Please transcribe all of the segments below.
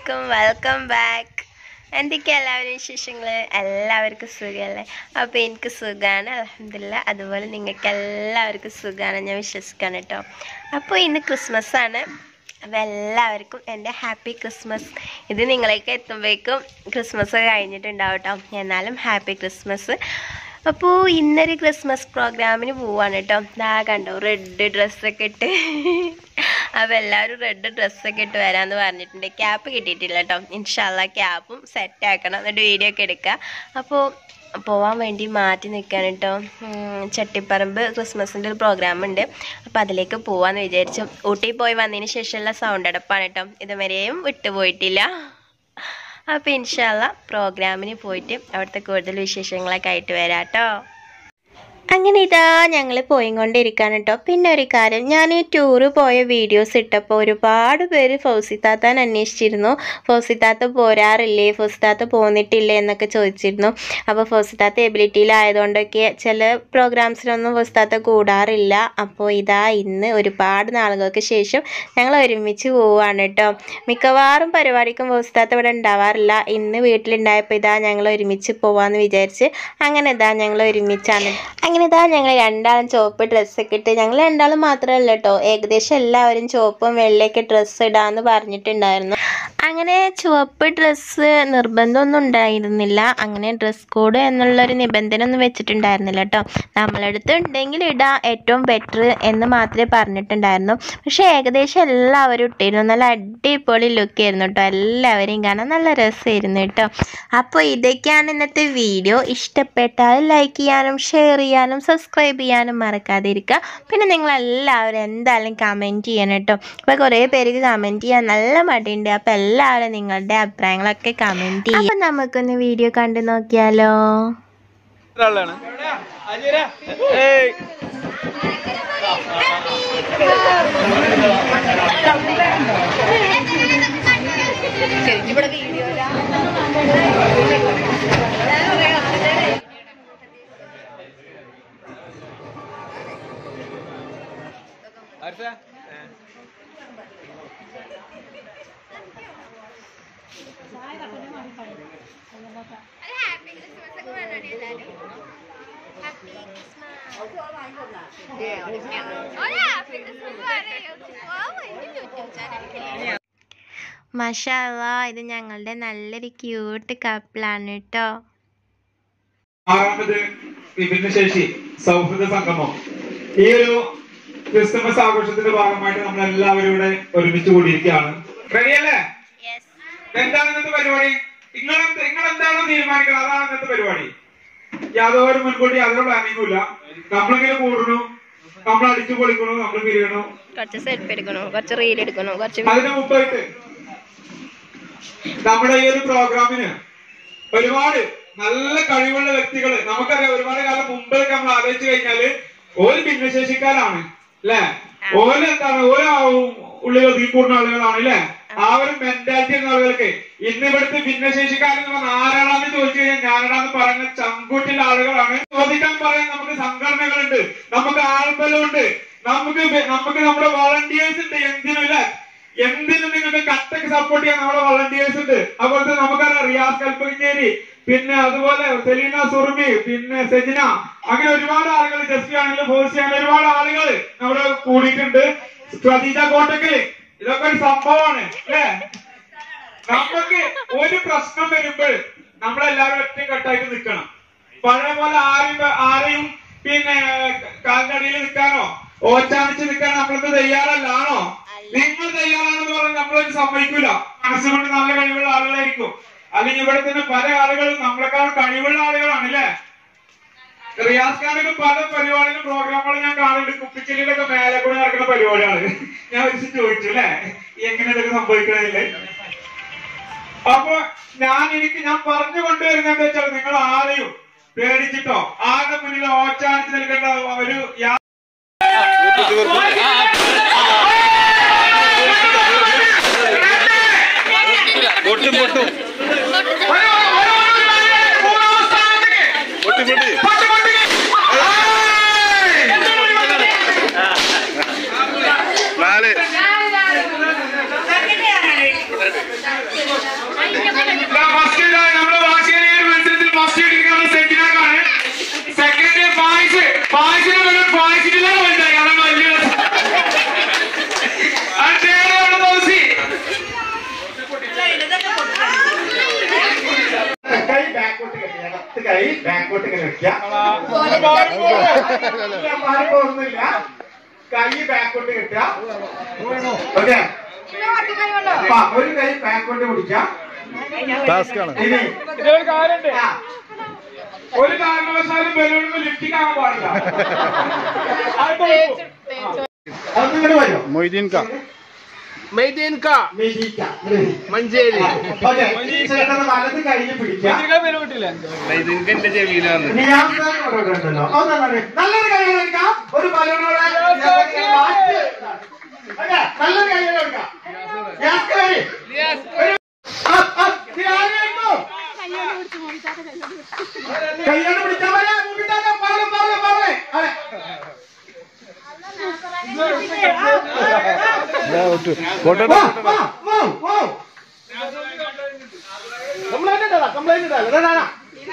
അലൈക്കും welcome back എന്തൊക്കെയാ എല്ലാവരും വിശേഷങ്ങൾ എല്ലാവർക്കും സുഖമല്ലേ അപ്പോൾ എനിക്ക് സുഖമാണ് അലഹമില്ല അതുപോലെ നിങ്ങൾക്ക് എല്ലാവർക്കും സുഖമാണ് ഞാൻ വിശ്വസിക്കാണ് കേട്ടോ അപ്പോൾ ഇന്ന് ക്രിസ്മസ് ആണ് അപ്പോൾ എല്ലാവർക്കും എൻ്റെ ഹാപ്പി ക്രിസ്മസ് ഇത് നിങ്ങളേക്ക് എത്തുമ്പോഴേക്കും ക്രിസ്മസ് കഴിഞ്ഞിട്ടുണ്ടാവും കേട്ടോ എന്നാലും ഹാപ്പി ക്രിസ്മസ് അപ്പോൾ ഇന്നൊരു ക്രിസ്മസ് പ്രോഗ്രാമിന് പോവാണ് കേട്ടോ ദാ കണ്ടോ റെഡ് ഡ്രസ്സൊക്കെ ഇട്ട് അപ്പോൾ എല്ലാവരും റെഡ് ഡ്രസ്സൊക്കെ ഇട്ട് വരാമെന്ന് പറഞ്ഞിട്ടുണ്ട് ക്യാപ്പ് കിട്ടിയിട്ടില്ല കേട്ടോ ഇൻഷാല്ല ക്യാപ്പും സെറ്റ് ആക്കണം എന്നിട്ട് വീഡിയോ ഒക്കെ എടുക്കുക അപ്പോൾ പോവാൻ വേണ്ടി മാറ്റി നിൽക്കാൻ കേട്ടോ ഉം, ചട്ടിപ്പറമ്പ് ക്രിസ്മസിൻ്റെ ഒരു പ്രോഗ്രാം ഉണ്ട് അപ്പോൾ അതിലേക്ക് പോവാന്ന് വിചാരിച്ചു ഊട്ടി പോയി വന്നതിന് ശേഷമുള്ള സൗണ്ട് അടപ്പാണ് കേട്ടോ ഇതുവരെയും വിട്ടുപോയിട്ടില്ല അപ്പോൾ ഇൻഷാല്ല പ്രോഗ്രാമിന് പോയിട്ട് അവിടുത്തെ കൂടുതൽ വിശേഷങ്ങളൊക്കെ ആയിട്ട് വരാം കേട്ടോ അങ്ങനെ ഇതാ ഞങ്ങൾ പോയിക്കൊണ്ടിരിക്കുകയാണ് കേട്ടോ പിന്നെ ഒരു കാര്യം ഞാൻ ഈ ടൂറ് പോയ വീഡിയോസ് ഇട്ടപ്പോൾ ഒരുപാട് പേര് ഫൗസിത്താത്താൻ അന്വേഷിച്ചിരുന്നു ഫൗസിത്താത്ത പോരാറില്ലേ ഫൗസിത്താത്ത പോന്നിട്ടില്ലേ എന്നൊക്കെ ചോദിച്ചിരുന്നു അപ്പോൾ ഫൗസിത്താത്ത എബിലിറ്റിയിലായതുകൊണ്ടൊക്കെ ചില പ്രോഗ്രാംസിലൊന്നും ഫൗസിത്താത്ത കൂടാറില്ല അപ്പോൾ ഇതാ ഇന്ന് ഒരുപാട് നാളുകൾക്ക് ശേഷം ഞങ്ങൾ ഒരുമിച്ച് പോവുകയാണ് കേട്ടോ മിക്കവാറും പരിപാടിക്കും ഫൗസിത്താത്ത ഇവിടെ ഉണ്ടാവാറില്ല ഇന്ന് വീട്ടിലുണ്ടായപ്പോൾ ഇതാ ഞങ്ങൾ ഒരുമിച്ച് പോവാന്ന് വിചാരിച്ച് അങ്ങനെ ഇതാ ഞങ്ങൾ ഒരുമിച്ചാണ് അങ്ങനെ ഇതാ ഞങ്ങൾ രണ്ടാളും ചുവപ്പ് ഡ്രസ്സൊക്കെ ഇട്ട് ഞങ്ങൾ രണ്ടാളും മാത്രമല്ല കേട്ടോ ഏകദേശം എല്ലാവരും ചുവപ്പും വെള്ളയൊക്കെ ഡ്രസ്സ് ഇടാന്ന് പറഞ്ഞിട്ടുണ്ടായിരുന്നു അങ്ങനെ ചുവപ്പ് ഡ്രസ്സ് നിർബന്ധമൊന്നും ഉണ്ടായിരുന്നില്ല അങ്ങനെ ഡ്രസ് കോഡ് എന്നുള്ളൊരു നിബന്ധന ഒന്നും വെച്ചിട്ടുണ്ടായിരുന്നില്ല കേട്ടോ നമ്മളടുത്ത് ഉണ്ടെങ്കിൽ ഇടാം ഏറ്റവും ബെറ്റർ എന്ന് മാത്രമേ പറഞ്ഞിട്ടുണ്ടായിരുന്നു പക്ഷേ ഏകദേശം എല്ലാവരും ഇട്ടിരുന്നു നല്ല അടിപൊളി ലുക്ക് ആയിരുന്നു കേട്ടോ എല്ലാവരെയും കാണാൻ നല്ല രസമായിരുന്നു കേട്ടോ അപ്പോൾ ഇതൊക്കെയാണ് ഇന്നത്തെ വീഡിയോ ഇഷ്ടപ്പെട്ടാൽ ലൈക്ക് ചെയ്യാനും ഷെയർ ചെയ്യാനും സബ്സ്ക്രൈബ് ചെയ്യാനും മറക്കാതെ ഇരിക്കുക പിന്നെ നിങ്ങൾ എല്ലാവരും എന്തായാലും കമൻറ്റ് ചെയ്യണം കേട്ടോ ഇപ്പോൾ കുറേ പേർക്ക് കമൻറ്റ് ചെയ്യാൻ നല്ല മടിയുണ്ട് അപ്പോൾ എല്ലാവരും നിങ്ങളുടെ അഭിപ്രായങ്ങളൊക്കെ കമൻറ്റ് ചെയ്യും അപ്പം നമുക്കൊന്ന് വീഡിയോ കണ്ടു നോക്കിയാലോ ഒരാളാണ് ഏയ് ആർസാ? ഏ. മഷാല്ല ഇത് ഞങ്ങളുടെ നല്ലൊരു ക്യൂട്ട് കപ്പിളാണ് കേട്ടോ ആറാമത് വിഭിന്നശേഷി സൗഹൃദ സംഗമം ഈ ഒരു ക്രിസ്തുമസ് ആഘോഷത്തിന്റെ ഭാഗമായിട്ട് നമ്മൾ എല്ലാവരും ഇവിടെ ഒരുമിച്ച് കൂടിയിരിക്കുകയാണ് റെഡിയല്ലേ എന്താണ് ഇന്നത്തെ പരിപാടി നിങ്ങൾ നിങ്ങൾ എന്താണോ തീരുമാനിക്കുന്നത് അതാണ് ഇന്നത്തെ പരിപാടി യാതൊരു മുൻകൂട്ടി യാതൊരു പ്ലാനിങ്ങും ഇല്ല നമ്മളിങ്ങനെ കൂടുന്നു നമ്മൾ അടിച്ചു പൊളിക്കണു നമ്മൾ പിരിയണു കുറച്ച് സെൽഫി എടുക്കണോ കുറച്ച് റീൽ എടുക്കണോ കുറച്ച് അതിന് മുമ്പായിട്ട് നമ്മുടെ ഈ ഒരു പ്രോഗ്രാമിന് ഒരുപാട് നല്ല കഴിവുള്ള വ്യക്തികൾ നമുക്കറിയാം ഒരുപാട് കാലം മുമ്പൊക്കെ നമ്മൾ ആലോചിച്ച് കഴിഞ്ഞാല് ഓര് ഭിന്നശേഷിക്കാരാണ് അല്ലെ ഓര് എന്താണ് ഓരോ ഉള്ളിൽ ഒതുക്കി കൂടുന്ന ആളുകളാണ് അല്ലെ ആ ഒരു മെന്റാലിറ്റി എന്ന ആളുകൾക്ക് ഇന്ന് ഇവിടുത്തെ ഭിന്നശേഷിക്കാരെന്ന് പറഞ്ഞാൽ ആരാണെന്ന് ചോദിച്ചു കഴിഞ്ഞാൽ ഞാനാണെന്ന് പറയുന്ന ചങ്കൂറ്റുള്ള ആളുകളാണ് ചോദിക്കാൻ പറയാൻ നമുക്ക് സംഘടനകളുണ്ട് നമുക്ക് ആൾബലമുണ്ട് നമുക്ക് ബെ- നമുക്ക് നമ്മുടെ വളണ്ടിയേഴ്സ് ഉണ്ട് എന്തിനുമില്ല എന്തിനും നിങ്ങൾക്ക് കട്ടക്ക് സപ്പോർട്ട് ചെയ്യാൻ നമ്മുടെ വളണ്ടിയേഴ്സ് ഉണ്ട് അതുപോലെ നമുക്കറിയാം റിയാസ് കൽപ്പഞ്ചേരി പിന്നെ അതുപോലെ സെലീന സുറുമി പിന്നെ സെജിന അങ്ങനെ ഒരുപാട് ആളുകൾ ജസ്റ്റ് ആണെങ്കിലും ഫോഴ്സ് ആണെങ്കിലും ഒരുപാട് ആളുകൾ നമ്മുടെ കൂടിയിട്ടുണ്ട് പ്രതീജ കോട്ടക്കല് ഇതൊക്കെ ഒരു സംഭവമാണ് അല്ലേ നമുക്ക് ഒരു പ്രശ്നം വരുമ്പോൾ നമ്മളെല്ലാവരും ഒറ്റക്കെട്ടായിട്ട് നിൽക്കണം പഴയ പോലെ ആരും ആരെയും പിന്നെ കാലിനടിയിൽ നിൽക്കാനോ ഓച്ചാനിച്ച് നിൽക്കാൻ നമ്മൾക്ക് തയ്യാറല്ലാണോ നിങ്ങൾ തയ്യാറാണെന്ന് പറഞ്ഞാൽ നമ്മളൊരു സമ്മതിക്കൂല മനസ്സുകൊണ്ട് നല്ല കഴിവുള്ള ആളുകളായിരിക്കും അല്ലെങ്കിൽ ഇവിടെ തന്നെ പല ആളുകളും നമ്മളെക്കാൾ കഴിവുള്ള ആളുകളാണ് അല്ലേ റിയാസ് ഖാനൊക്കെ പല പരിപാടികളും പ്രോഗ്രാമുകളും ഞാൻ കാണുന്നുണ്ട് കുപ്പിച്ചിലിലൊക്കെ മേലെ കൂടെ നടക്കുന്ന പരിപാടിയാണ് ഞാൻ ഒരു ദിവസം ചോദിച്ചു അല്ലേ എങ്ങനെ ഇതൊക്കെ സംഭവിക്കണില്ലേ അപ്പൊ ഞാൻ എനിക്ക് ഞാൻ പറഞ്ഞു കൊണ്ടുവരുന്നത് എന്താ വെച്ചാൽ നിങ്ങൾ ആരെയും പേടിച്ചിട്ടോ ആരുടെ മുന്നിൽ ഓച്ചാനിച്ച് നിൽക്കേണ്ട ഒരു യാ- പൊട്ടും പൊട്ടും ഒരു- ഒരു- ഒരു- ഒരു- മൂന്നാം സ്ഥാനത്തേക്ക്. പൊട്ടി പൊട്ടി പൊട്ട് പൊട്ടി. ഏയ്! നാല് ആ കൈ ബാക്കോട്ട് ഇങ്ങനെ വെക്കുക മാറിപ്പോകുന്നില്ല കൈ ബാക്കോട്ട് കിട്ടുക ഓക്കെ ഒരു കൈ ബാക്കോട്ട് പിടിക്കാം ടാസ്ക് ആണ് ഇനി ഇതൊരു കാര്യമുണ്ട് ആ, ഒരു കാരണവശാലും ബലൂണിന് ലിഫ്റ്റിംഗ് ആകാൻ പാടില്ല അത് കൊടുക്കും. അതൊന്നും ഇങ്ങോട്ട് വരുമോ മൊയ്തീൻ കാ മെയ്തീൻക. മഞ്ചേരി ഓക്കെ ചേട്ടൻ വലത് കൈയിൽ പിടിക്കാം ഇതിനെ ബലൂൺ കിട്ടില്ല നിയാസ് ഇവിടെ ഉണ്ടല്ലോ. ഒന്ന് നല്ലൊരു നല്ലൊരു കൈ കൊടുക്കാം ഒരു ബലൂണോടെ മാറ്റി ഓക്കെ, നല്ലൊരു കൈ കൊടുക്കാം നിയാസ് കൈ. ഒരു- ആ, ആ, ഇത് ആരെയായിരുന്നു? കൈയോട് പിടിച്ചാ മതി, മുന്നിട്ടാക്കാം, പാടെ, പാടെ, പാടെ. അതെ. ഫോട്ടോ വാ, വാ, വാ, വാ. കംപ്ലൈന്റ് ഇട്ടതാ, കംപ്ലൈന്റ് ഇട്ടതാ. ഇതാ, ഇതാ, ഇതാ.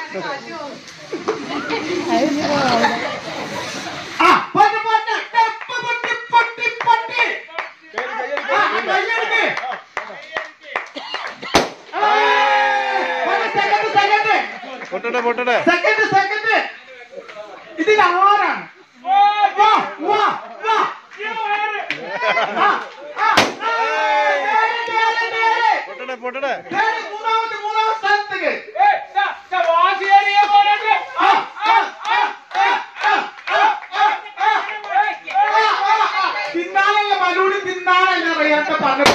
ആ, പൊട്ട്, പൊട്ട്, ടെപ്പ്, പൊട്ടി, പൊട്ടി, പൊട്ടി. ആ, കൈയെടുക്ക്. ആ, ഒരു second, second. പൊട്ടട്ടെ പൊട്ടട്ടെ സെക്കൻഡ് സെക്കൻഡ് ഇതിൽ ആരാണ് വാ വാ വാ ആ, ആ, ആ, നേരെ, നേരെ, നേരെ. പൊട്ടട്ടെ പൊട്ടട്ടെ നേരെ മൂന്നാമത്തെ മൂന്നാമത്തെ സ്ഥലത്തേക്ക് ഏയ്, ദാ, ദാ, വാശിയേറിയ പോലെയുണ്ട്. ആ, ആ, ആ, ആ, ആ, ആ, ആ, ആ, ആ, ആ, ആ. തിന്നാനല്ല ബലൂണ് തിന്നാനല്ല അറിയാത്ത പല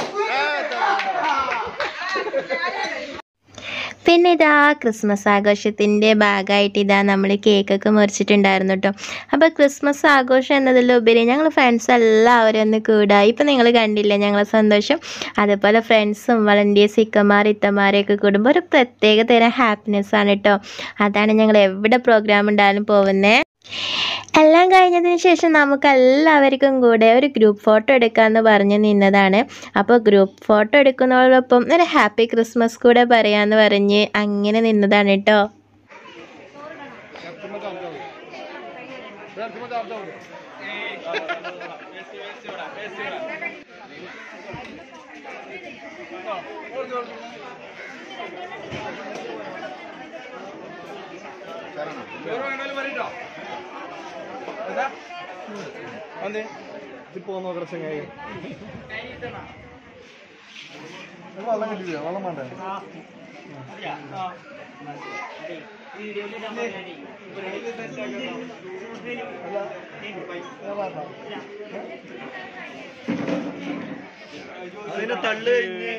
പിന്നെ ഇതാ ക്രിസ്മസ് ആഘോഷത്തിൻ്റെ ഭാഗമായിട്ട് ഇതാ നമ്മൾ കേക്കൊക്കെ മുറിച്ചിട്ടുണ്ടായിരുന്നു കേട്ടോ അപ്പോൾ ക്രിസ്മസ് ആഘോഷം എന്നതിലുപരി ഞങ്ങൾ ഫ്രണ്ട്സ് എല്ലാവരും ഒന്ന് കൂടാ ഇപ്പം നിങ്ങൾ കണ്ടില്ലേ ഞങ്ങളെ സന്തോഷം അതുപോലെ ഫ്രണ്ട്സും വളണ്ടിയേഴ്സ് ഇക്കമാർ ഇത്തമാരെയൊക്കെ കൂടുമ്പോൾ ഒരു പ്രത്യേക തരം ഹാപ്പിനെസ് ആണ് കേട്ടോ അതാണ് ഞങ്ങൾ എവിടെ പ്രോഗ്രാം ഉണ്ടായാലും പോകുന്നത് എല്ലാം കഴിഞ്ഞതിന് ശേഷം നമുക്ക് എല്ലാവർക്കും കൂടെ ഒരു ഗ്രൂപ്പ് ഫോട്ടോ എടുക്കാമെന്ന് പറഞ്ഞ് നിന്നതാണ് അപ്പോൾ ഗ്രൂപ്പ് ഫോട്ടോ എടുക്കുന്നതോടൊപ്പം ഒരു ഹാപ്പി ക്രിസ്മസ് കൂടെ പറയാമെന്ന് പറഞ്ഞ് അങ്ങനെ നിന്നതാണ് കേട്ടോ പോന്നോ കുറച്ചങ്ങായി വെള്ളം കിട്ടില്ല വെള്ളം വേണ്ടേ അതിന്റെ തള്ളു കഴിഞ്ഞ്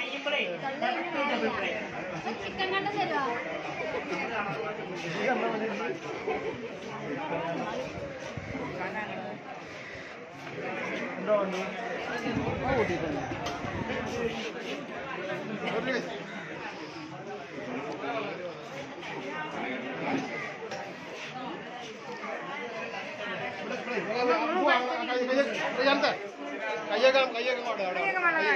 കയ്യേക്കാം കയ്യേക്കാം അവിടെ അവിടെ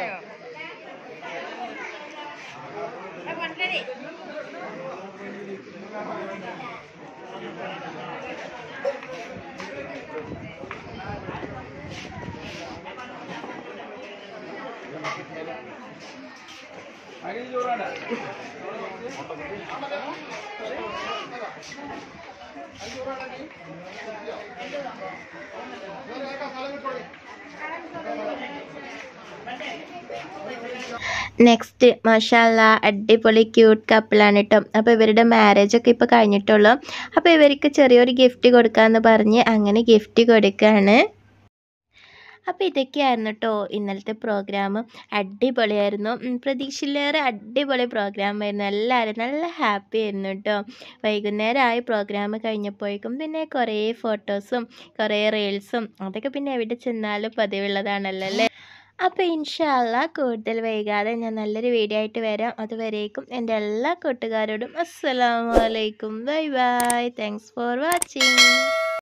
നെക്സ്റ്റ് മഷാല്ല അടിപൊളി ക്യൂട്ട് കപ്പിളാണ് കേട്ടോ അപ്പോൾ ഇവരുടെ മാരേജ് ഒക്കെ ഇപ്പോൾ കഴിഞ്ഞിട്ടുള്ളൂ അപ്പോൾ ഇവർക്ക് ചെറിയൊരു ഗിഫ്റ്റ് കൊടുക്കാമെന്ന് പറഞ്ഞ് അങ്ങനെ ഗിഫ്റ്റ് കൊടുക്കുകയാണ് അപ്പോൾ ഇതൊക്കെയായിരുന്നു കേട്ടോ ഇന്നലത്തെ പ്രോഗ്രാം അടിപൊളിയായിരുന്നു ഉം, പ്രതീക്ഷയിലേറെ അടിപൊളി പ്രോഗ്രാം ആയിരുന്നു എല്ലാവരും നല്ല ഹാപ്പി ആയിരുന്നു കേട്ടോ വൈകുന്നേരമായി പ്രോഗ്രാം കഴിഞ്ഞപ്പോഴേക്കും പിന്നെ കുറേ ഫോട്ടോസും കുറേ റീൽസും അതൊക്കെ പിന്നെ എവിടെ ചെന്നാലും പതിവുള്ളതാണല്ലോ അല്ലേ അപ്പോൾ ഇൻഷാല്ല കൂടുതൽ വൈകാതെ ഞാൻ നല്ലൊരു വീഡിയോ ആയിട്ട് വരാം അതുവരേക്കും എൻ്റെ എല്ലാ കൂട്ടുകാരോടും അസ്സലാമു അലൈക്കും bye bye thanks for watching